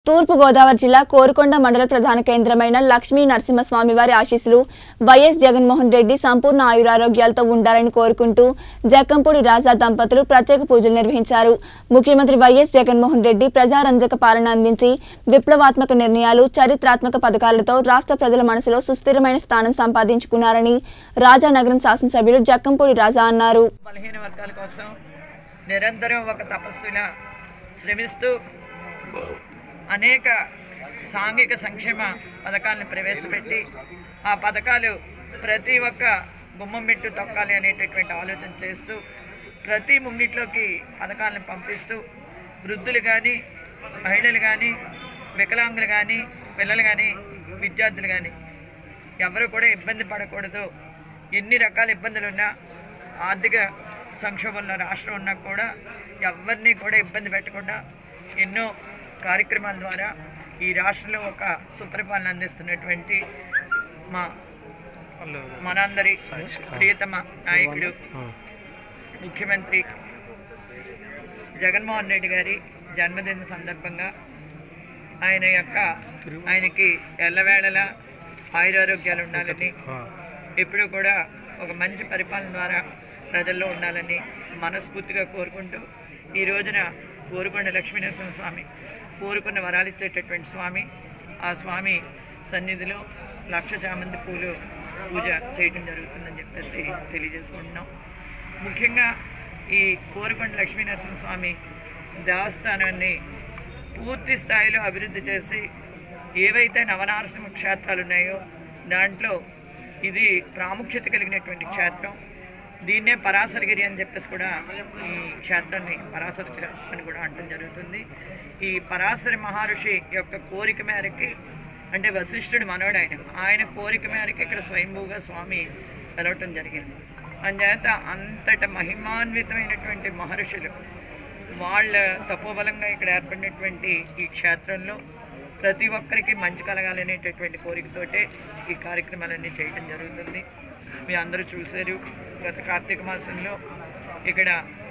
తూర్పు గోదావరి జిల్లా కోరుకొండ మండల ప్రధాన కేంద్రమైన లక్ష్మీ నరసింహస్వామి వారి ఆశీస్సులు వైఎస్ జగన్మోహన్ రెడ్డి సంపూర్ణ ఆయురారోగ్యాలతో ఉండాలని కోరుకుంటూ జక్కంపూడి రాజా దంపతులు ప్రత్యేక పూజలు నిర్వహించారు ముఖ్యమంత్రి వైఎస్ జగన్మోహన్ రెడ్డి ప్రజారంజక పాలన అందించి విప్లవాత్మక నిర్ణయాలు చరిత్రాత్మక పథకాలతో రాష్ట్ర ప్రజల మనసులో సుస్థిరమైన స్థానం సంపాదించుకున్నారని రాజానగరం శాసనసభ్యులు జక్కంపూడి రాజా అన్నారు బలహీన వర్గాల కోసం నిరంతరం ఒక తపస్సులా శ్రమిస్తూ అనేక సాంఘిక సంక్షేమ పథకాలను ప్రవేశపెట్టి ఆ పథకాలు ప్రతి ఒక్క గుమ్మం మెట్టు తొక్కాలి అనేటటువంటి ఆలోచన చేస్తూ ప్రతి ముంగిట్లోకి పథకాలను పంపిస్తూ వృద్ధులు కానీ మహిళలు కానీ వికలాంగులు కానీ పిల్లలు కానీ విద్యార్థులు కానీ ఎవరు కూడా ఇబ్బంది పడకూడదు ఎన్ని రకాల ఇబ్బందులు ఉన్నా ఆర్థిక సంక్షోభంలో రాష్ట్రం ఉన్నా కూడా ఎవరిని కూడా ఇబ్బంది పెట్టకుండా ఎన్నో కార్యక్రమాల ద్వారా ఈ రాష్ట్రంలో ఒక సుపరిపాలన అందిస్తున్నటువంటి మా మనందరి ప్రియతమ నాయకుడు ముఖ్యమంత్రి జగన్మోహన్ రెడ్డి గారి జన్మదిన సందర్భంగా ఆయన యొక్క ఆయనకి ఎల్లవేళలా ఆయురారోగ్యాలు ఉండాలని ఎప్పుడు కూడా ఒక మంచి పరిపాలన ద్వారా ప్రజల్లో ఉండాలని మనస్ఫూర్తిగా కోరుకుంటూ ఈ రోజున కోరుకొండ లక్ష్మీనరసింహ స్వామి కోరుకున్న వరాలు ఇచ్చేటటువంటి స్వామి ఆ స్వామి సన్నిధిలో లక్ష చామంతి పూలు పూజ చేయడం జరుగుతుందని చెప్పేసి తెలియజేసుకుంటున్నాం ముఖ్యంగా ఈ కోరుకొండ లక్ష్మీనరసింహ స్వామి దేవస్థానాన్ని పూర్తి స్థాయిలో అభివృద్ధి చేసి ఏవైతే నవనారసింహ క్షేత్రాలు ఉన్నాయో దాంట్లో ఇది ప్రాముఖ్యత కలిగినటువంటి క్షేత్రం దీన్నే పరాశరగిరి అని చెప్పేసి కూడా ఈ క్షేత్రాన్ని పరాశర క్షేత్రం అని కూడా అంటం జరుగుతుంది ఈ పరాశర మహర్షి యొక్క కోరిక మేరకి అంటే వశిష్ఠుడు మనవడు ఆయన ఆయన కోరిక మేరకి ఇక్కడ స్వయంభూగా స్వామి వెలవటం జరిగింది అందుచేత అంతట మహిమాన్వితమైనటువంటి మహర్షులు వాళ్ళ తపోబలంగా ఇక్కడ ఏర్పడినటువంటి ఈ క్షేత్రంలో ప్రతి ఒక్కరికి మంచి కలగాలనేటటువంటి కోరికతోటే ఈ కార్యక్రమాలన్నీ చేయడం జరుగుతుంది మీ అందరూ చూశారు గత కార్తీక మాసంలో ఇక్కడ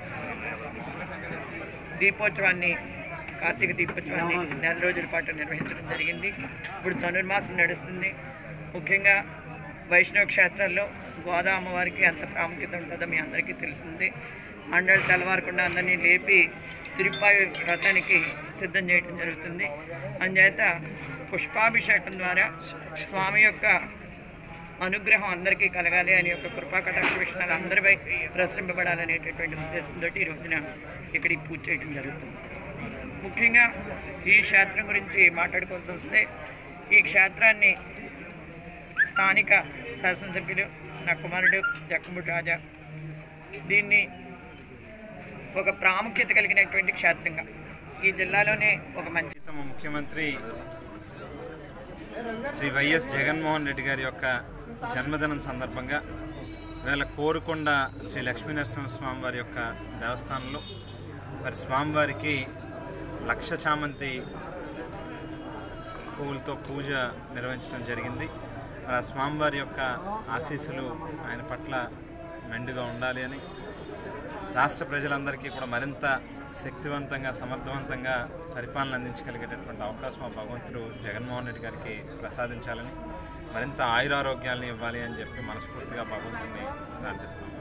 దీపోత్సవాన్ని కార్తీక దీపోత్సవాన్ని నెల రోజుల పాటు నిర్వహించడం జరిగింది ఇప్పుడు ధనుర్మాసం నడుస్తుంది ముఖ్యంగా వైష్ణవ క్షేత్రాల్లో గోదా అమ్మవారికి ఎంత ప్రాముఖ్యత ఉంటుందో మీ అందరికీ తెలుస్తుంది అండలు తెల్లవారకుండా అందరినీ లేపి తిరుపాయి వ్రతానికి సిద్ధం చేయడం జరుగుతుంది అందుచేత పుష్పాభిషేకం ద్వారా స్వామి యొక్క అనుగ్రహం అందరికీ కలగాలి అని యొక్క కృపా కటాక్ష విషయాలు అందరిపై ప్రసరింపబడాలనేటటువంటి ఉద్దేశంతో ఈ రోజున ఇక్కడ ఈ పూజ చేయడం జరుగుతుంది ముఖ్యంగా ఈ క్షేత్రం గురించి మాట్లాడుకోవాల్సి వస్తే ఈ క్షేత్రాన్ని స్థానిక శాసనసభ్యులు నా కుమారుడు జక్కముడి రాజా దీన్ని ఒక ప్రాముఖ్యత కలిగినటువంటి క్షేత్రంగా ఈ జిల్లాలోనే ఒక మంచి ప్రీతమ ముఖ్యమంత్రి శ్రీ వైఎస్ జగన్మోహన్ రెడ్డి గారి యొక్క జన్మదినం సందర్భంగా వేళ కోరుకొండ శ్రీ లక్ష్మీనరసింహస్వామి వారి యొక్క దేవస్థానంలో మరి స్వామివారికి లక్ష చామంతి పువ్వులతో పూజ నిర్వహించడం జరిగింది మరి ఆ స్వామివారి యొక్క ఆశీస్సులు ఆయన పట్ల మెండుగా ఉండాలి అని రాష్ట్ర ప్రజలందరికీ కూడా మరింత శక్తివంతంగా సమర్థవంతంగా పరిపాలన అందించగలిగేటటువంటి అవకాశం ఆ భగవంతుడు జగన్మోహన్ రెడ్డి గారికి ప్రసాదించాలని మరింత ఆయురారోగ్యాలను ఇవ్వాలి అని చెప్పి మనస్ఫూర్తిగా భగవంతుని ప్రార్థిస్తాం